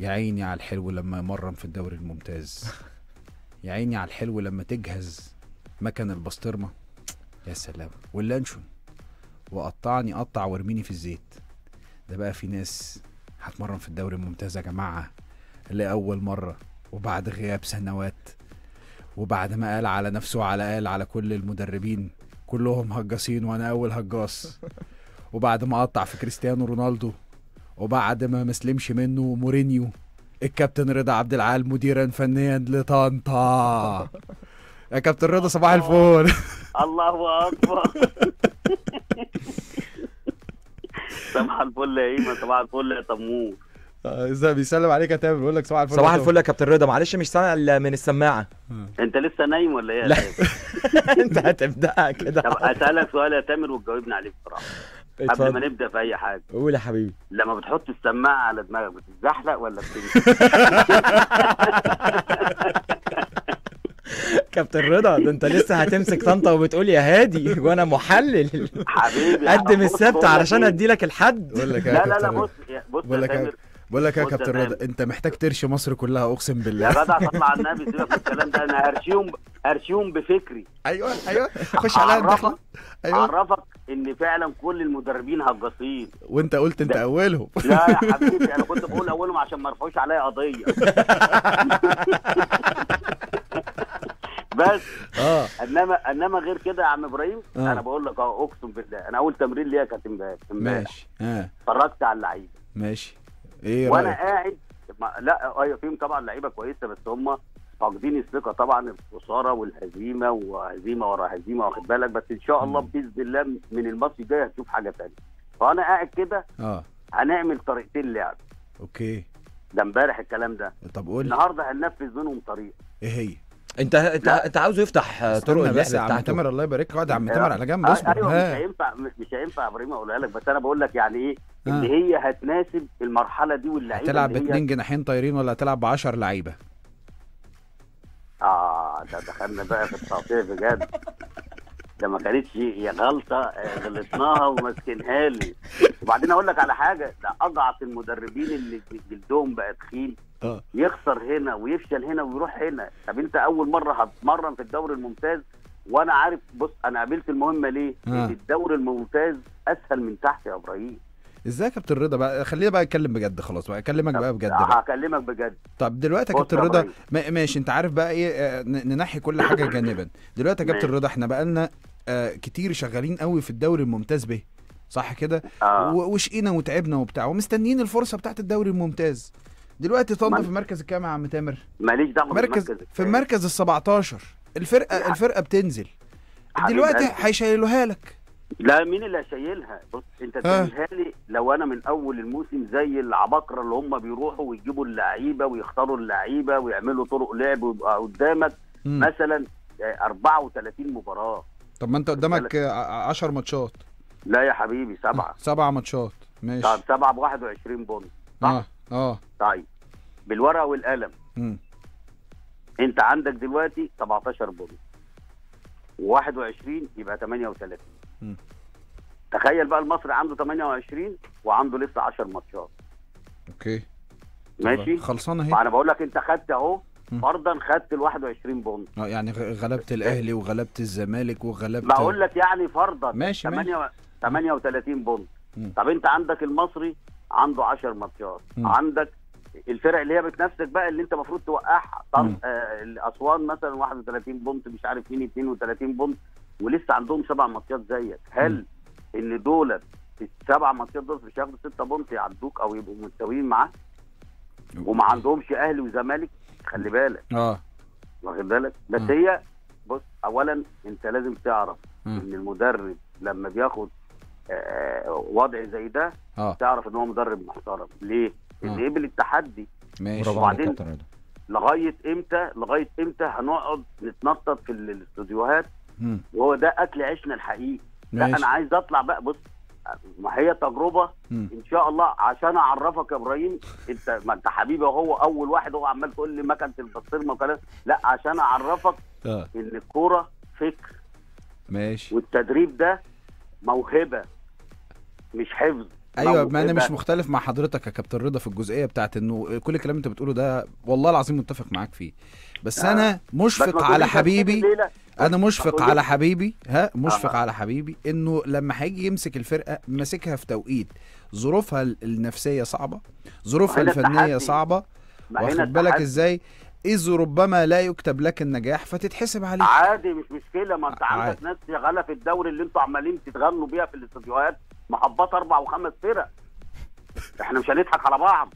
يا عيني على الحلو لما يمرن في الدوري الممتاز يا عيني على الحلو لما تجهز مكن البسطرمه يا سلام واللانشون وقطعني قطع وارميني في الزيت ده بقى في ناس هتمرن في الدوري الممتاز يا جماعه لأول مرة وبعد غياب سنوات وبعد ما قال على نفسه وعلى قال على كل المدربين كلهم هجاصين وانا اول هجاص وبعد ما قطع في كريستيانو رونالدو وبعد ما مسلمش منه مورينيو الكابتن رضا عبد العال مديرا فنيا لطنطا يا كابتن رضا صباح الفل الله اكبر صباح الفل يا ايمن صباح الفل يا تمور ازاي بيسلم عليك يا تامر بيقول لك صباح الفل صباح الفل يا كابتن رضا معلش مش سامع إلا من السماعه انت لسه نايم ولا ايه يا لا. تامر؟ انت هتبدأها كده طب اسالك سؤال يا تامر وتجاوبني عليه بسرعه قبل ما اتفضل نبدا في اي حاجه قول يا حبيبي لما بتحط السماعه على دماغك بتتزحلق ولا بتمشي كابتن رضا ده انت لسه هتمسك طنطا وبتقول يا هادي وانا محلل حبيبي قدم بص، السبت بقول لك علشان إيه؟ ادي لك الحد بقول لك يا لا لا لا كابتن رضا بص يا- بص بقول يا لك يا- تامر بقول لك يا بص يا كابتن رضا تامر. انت محتاج ترشي مصر كلها اقسم يا بالله جدع صل على النبي سيبك من الكلام ده انا هرشيهم هرشيهم بفكري ايوه ايوه خش عليها الدخله اعرفك ايوه اعرفك ان فعلا كل المدربين هجاصين وانت قلت انت ده- اولهم لا يا حبيبي انا كنت بقول اولهم عشان ما يرفعوش عليا قضيه بس اه انما انما غير كده يا عم ابراهيم آه. انا بقول لك اهو اقسم بالله انا اول تمرين ليا كانت امبارح امبارح ماشي اه اتفرجت على اللعيبه ماشي ايه وانا رايك قاعد ما لا ايوه فيهم طبعا لعيبه كويسه بس هم فاقدين الثقه طبعا الخساره والهزيمه وهزيمه ورا هزيمه واخد بالك بس ان شاء الله مم. باذن الله من الماتش الجاي هتشوف حاجه ثانيه فانا قاعد كده اه هنعمل طريقتين لعب اوكي ده امبارح الكلام ده طب قول لي النهارده هننفذ منهم طريقه ايه هي انت انت لا. انت عاوزه يفتح آه، طرق استنى بس اللعب يا عم بتاعته تامر الله يبارك لك اقعد يا عم آه. تامر على جنب آه، اصبر ايوه مش ها هينفع مش هينفع يا ابراهيم اقولها لك بس انا بقول لك يعني ايه ان آه. هي هتناسب المرحله دي واللعيبه هتلعب اللي هي- باتنين جناحين طايرين ولا هتلعب ب 10 لعيبه اه ده دخلنا بقى في التقطيع بجد ده ما كانتش هي غلطه آه، غلطناها وماسكينها لي وبعدين اقول لك على حاجه ده اضعف المدربين اللي جلدهم بقى تخين اه يخسر هنا ويفشل هنا ويروح هنا طب انت اول مره هتمرن في الدوري الممتاز وانا عارف بص انا قابلت المهمه ليه؟ آه. ان الدوري الممتاز اسهل من تحت يا ابراهيم ازاي يا كابتن رضا بقى خلينا بقى نتكلم بجد خلاص بقى اكلمك بقى بجد بقى هكلمك بجد طب دلوقتي يا بص كابتن يا رضا إبراهيم. ما- ماشي انت عارف بقى ايه آه، ن- ننحي كل حاجه جانبا دلوقتي يا كابتن ماشي. رضا احنا بقالنا آه، كتير شغالين قوي في الدوري الممتاز به صح كده اه و- وشقينا وتعبنا وبتاع ومستنيين الفرصه بتاعت الدوري الممتاز دلوقتي طنطا من- في مركز الكام يا عم تامر ماليش دعوه مركز بالمركز في المركز ال 17 الفرقه يا الفرقه بتنزل حبيب دلوقتي قلبي. هيشيلوها لك لا مين اللي هيشيلها بص انت آه. تقولها لي لو انا من اول الموسم زي العباقره اللي هم بيروحوا ويجيبوا اللعيبه ويختاروا اللعيبه ويعملوا طرق لعب ويبقى قدامك مم. مثلا آه، 34 مباراه طب ما انت قدامك 10 ماتشات لا يا حبيبي سبعه سبعة ماتشات ماشي طب سبعه ب 21 بونت صح اه اه طيب بالورقه والقلم مم. انت عندك دلوقتي 17 بونت و21 يبقى 38 مم. تخيل بقى المصري عنده 28 وعنده لسه 10 ماتشات اوكي ماشي خلصانه اهي ما انا بقول لك انت خدت اهو مم. فرضا خدت ال 21 بونت اه يعني غ- غلبت الاهلي وغلبت الزمالك وغلبت بقول لك يعني فرضا ماشي، 8 38 بونت مم. طب انت عندك المصري عنده 10 ماتشات مم. عندك الفرق اللي هي بتنافسك بقى اللي انت المفروض توقعها مم. طب آه اسوان مثلا 31 بونت مش عارف مين 32 بونت ولسه عندهم سبع ماتشات زيك هل ان دولت السبع ماتشات دول مش هياخدوا 6 بونت يعدوك او يبقوا متساويين معاك وما عندهمش اهلي وزمالك خلي بالك اه واخد بالك بس آه. هي بص اولا انت لازم تعرف آه. ان المدرب لما بياخد آه، وضع زي ده اه تعرف ان هو مدرب محترم ليه؟ اللي آه. قبل التحدي ماشي برافو عليك وبعدين- كابتن رضا لغايه امتى لغايه امتى هنقعد نتنطط في ال- الاستوديوهات مم. وهو ده اكل عيشنا الحقيقي لا ماشي انا عايز اطلع بقى بص ما هي تجربه مم. ان شاء الله عشان اعرفك يا ابراهيم انت ما انت حبيبي وهو اول واحد هو عمال تقول لي مكنه البسطرمه وكلام لا عشان اعرفك اه ان الكوره فكر ماشي والتدريب ده موهبه مش حفظ ايوه لو ما انا يبقى- مش مختلف مع حضرتك يا كابتن رضا في الجزئيه بتاعت انه كل الكلام اللي انت بتقوله ده والله العظيم متفق معاك فيه بس آه. انا بس مشفق ما على تقوليش حبيبي هتسيب الليلة. انا مشفق هتقولي- على حبيبي ها مشفق آه. على حبيبي انه لما هيجي يمسك الفرقه ماسكها في توقيت ظروفها ال- النفسيه صعبه ظروفها هنا الفنيه التحدي. صعبه ما هنا واخد بالك التحدي. ازاي اذ ربما لا يكتب لك النجاح فتتحسب عليك عادي مش مشكله ما انت عادي. عندك ناس شغاله في الدوري اللي انتوا عمالين تتغنوا بيها في الاستوديوهات محبطه اربع وخمس فرق احنا مش هنضحك على بعض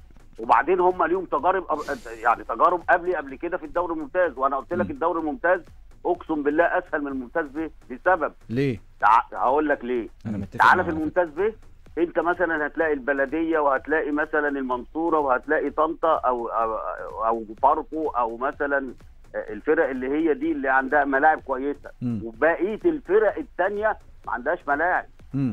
وبعدين هم ليهم تجارب يعني تجارب قبلي قبل كده في الدوري الممتاز وانا قلت لك م. الدوري الممتاز اقسم بالله اسهل من الممتاز به لسبب ليه تع... هقول لك ليه انا متفق تعالى معاك. في الممتاز به انت مثلا هتلاقي البلديه وهتلاقي مثلا المنصوره وهتلاقي طنطا او او, أو فاركو او مثلا الفرق اللي هي دي اللي عندها ملاعب كويسه مم. وبقيه الفرق الثانيه ما عندهاش ملاعب مم.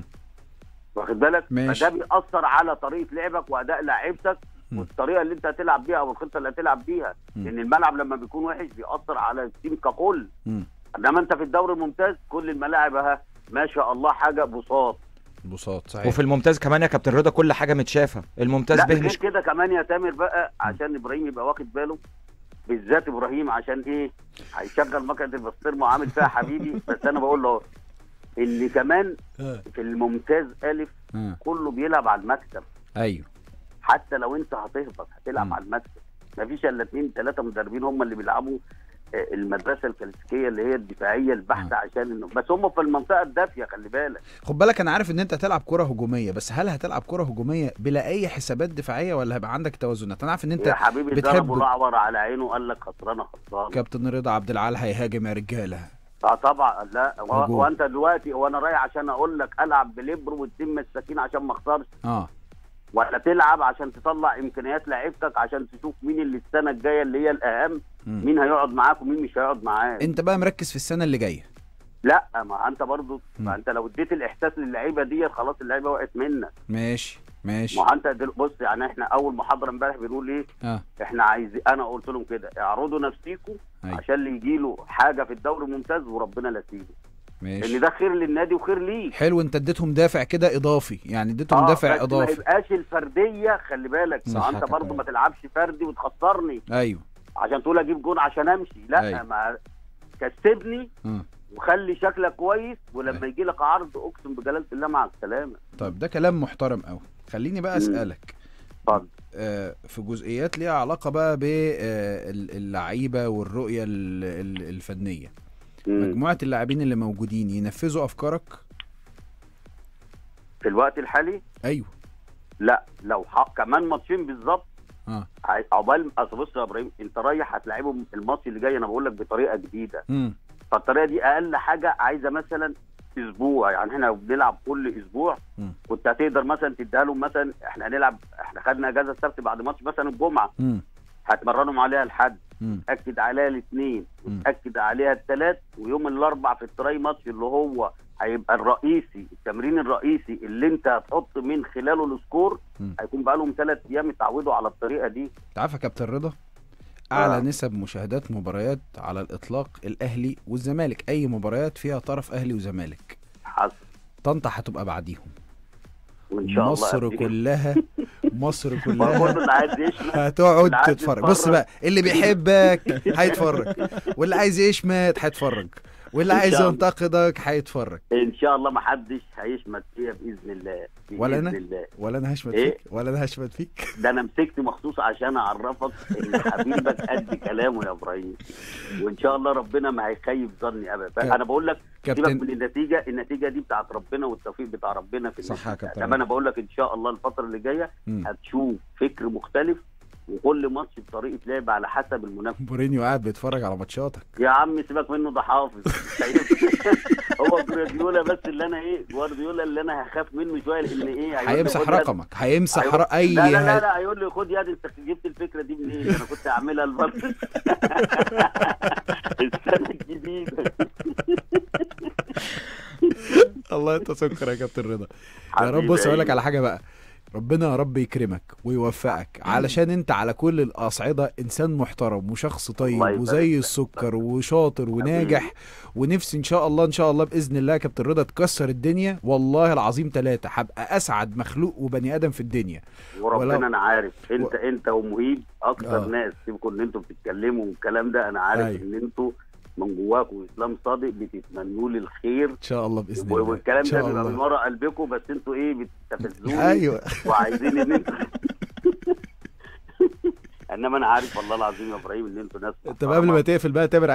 واخد بالك ماشي. فده بيأثر على طريقه لعبك واداء لاعيبتك مم. والطريقه اللي انت هتلعب بيها او الخطه اللي هتلعب بيها مم. لان الملعب لما بيكون وحش بيأثر على التيم ككل مم. انما انت في الدوري الممتاز كل الملاعب اهي ما شاء الله حاجه بساط بساط صحيح وفي الممتاز كمان يا كابتن رضا كل حاجه متشافه الممتاز لا به غير مش كده كمان يا تامر بقى عشان ابراهيم يبقى واخد باله بالذات ابراهيم عشان ايه هيشغل مكنه البسطرمه وعامل فيها حبيبي بس انا بقول له اللي كمان آه. في الممتاز الف آه. كله بيلعب على المكسب ايوه حتى لو انت هتهبط هتلعب مم. على المكسب مفيش الا اثنين ثلاثه مدربين هم اللي بيلعبوا آه، المدرسه الكلاسيكيه اللي هي الدفاعيه البحته عشان انه بس هم في المنطقه الدافيه خلي بالك خد بالك انا عارف ان انت هتلعب كره هجوميه بس هل هتلعب كره هجوميه بلا اي حسابات دفاعيه ولا هيبقى عندك توازنات انا عارف ان يا انت حبيبي ده بتحب- ابو الاعور على عينه قال لك خسرانه خسرانه كابتن رضا عبد العال هيهاجم يا رجاله اه طبعا لا و- هجوم. وانت دلوقتي وانا رايح عشان اقول لك العب بليبرو وتتم السكين عشان ما اخسرش اه ولا تلعب عشان تطلع امكانيات لعيبتك عشان تشوف مين اللي السنه الجايه اللي هي الاهم مم. مين هيقعد معاك ومين مش هيقعد معاك انت بقى مركز في السنه اللي جايه لا ما انت برضو مم. ما انت لو اديت الاحساس للعيبه دي خلاص اللعيبه وقعت منك ماشي ماشي ما هو انت دل... بص يعني احنا اول محاضره امبارح بنقول ايه اه احنا عايزين انا قلت لهم كده اعرضوا نفسيكم أيوة. عشان اللي يجي له حاجه في الدوري الممتاز وربنا لا يسيبه ماشي ان ده خير للنادي وخير ليك حلو انت اديتهم دافع كده اضافي يعني اديتهم آه، دافع بس ما اضافي يبقاش الفرديه خلي بالك صح ما يا انت كابتن. برضه ما تلعبش فردي وتخسرني ايوه عشان تقول اجيب جون عشان امشي لا أيوة. ما كسبني اه وخلي شكلك كويس ولما أيوة. يجي لك عرض اقسم بجلاله الله مع السلامه طيب ده كلام محترم قوي خليني بقى مم. اسالك اتفضل آه، في جزئيات ليها علاقه بقى باللعيبه والرؤيه ال- ال- الفنيه مم. مجموعه اللاعبين اللي موجودين ينفذوا افكارك في الوقت الحالي ايوه لا لو حق كمان ماتشين بالظبط اه عاي- عقبال اصل بص يا ابراهيم انت رايح هتلاعبهم الماتش اللي جاي انا بقول لك بطريقه جديده امم فالطريقه دي اقل حاجه عايزه مثلا اسبوع يعني احنا لو بنلعب كل اسبوع مم. كنت هتقدر مثلا تديها لهم مثلا احنا هنلعب احنا خدنا اجازه السبت بعد ماتش مثلا الجمعه امم هتمرنهم عليها الحد امم تاكد عليها الاثنين مم. وتاكد عليها الثلاث ويوم الاربع في التراي ماتش اللي هو هيبقى الرئيسي التمرين الرئيسي اللي انت هتحط من خلاله السكور مم. هيكون بقى لهم ثلاث ايام اتعودوا على الطريقه دي انت عارف يا كابتن رضا اعلى آه. نسب مشاهدات مباريات على الاطلاق الاهلي والزمالك اي مباريات فيها طرف اهلي وزمالك حصل طنطا هتبقى بعديهم وان شاء الله مصر قبل- كلها مصر ما كلها برضه اللي عايز يشمل هتقعد اللي عايز تتفرج بص يتفرج. بقى اللي بيحبك هيتفرج واللي عايز يشمت هيتفرج واللي إن عايز شاء الله. ينتقدك هيتفرج ان شاء الله ما حدش هيشمت فيها باذن الله بإذن ولا أنا؟ الله. ولا انا هشمت إيه؟ فيك ولا انا هشمت فيك ده انا مسكت مخصوص عشان اعرفك ان حبيبك قد كلامه يا ابراهيم وان شاء الله ربنا ما هيخيب ظني ابدا انا بقول لك سيبك كابتن من النتيجه النتيجه دي بتاعت ربنا والتوفيق بتاع ربنا في صح يا النتيجة. كابتن. انما انا بقول لك ان شاء الله الفتره اللي جايه مم. هتشوف فكر مختلف وكل ماتش بطريقه لعب على حسب المنافس مورينيو قاعد بيتفرج على ماتشاتك يا عم سيبك منه ده حافظ هو جوارديولا بس اللي انا ايه جوارديولا اللي انا هخاف منه شويه لان ايه هيقول لي هيمسح خد يد- رقمك هيمسح هيقول- ر- اي لا لا لا, لا هيقول لي خد يد انت جبت الفكره دي منين انا كنت اعملها الفتره السنه الجديده الله انت سكر يا كابتن رضا يا حبيبي رب بص اقول لك أيوة. على حاجه بقى ربنا يا رب يكرمك ويوفقك علشان انت على كل الاصعده انسان محترم وشخص طيب الله يبارك وزي فيك. السكر وشاطر وناجح ونفسي ان شاء الله ان شاء الله باذن الله يا كابتن رضا تكسر الدنيا والله العظيم ثلاثه هبقى اسعد مخلوق وبني ادم في الدنيا وربنا ولو- انا عارف انت و- انت ومهيب اكتر آه. ناس سيبكم ان انتوا بتتكلموا والكلام ده انا عارف أيوة. ان انتوا من جواكم اسلام صادق بتتمنوا لي الخير ان شاء الله باذن الله والكلام ان ده شاء بيبقى من الله ورا قلبكم بس انتوا ايه بتستفزوني ايوه وعايزين ان انتوا انما انا عارف والله العظيم يا ابراهيم ان انتوا ناس طب قبل ما تقفل بقى تامر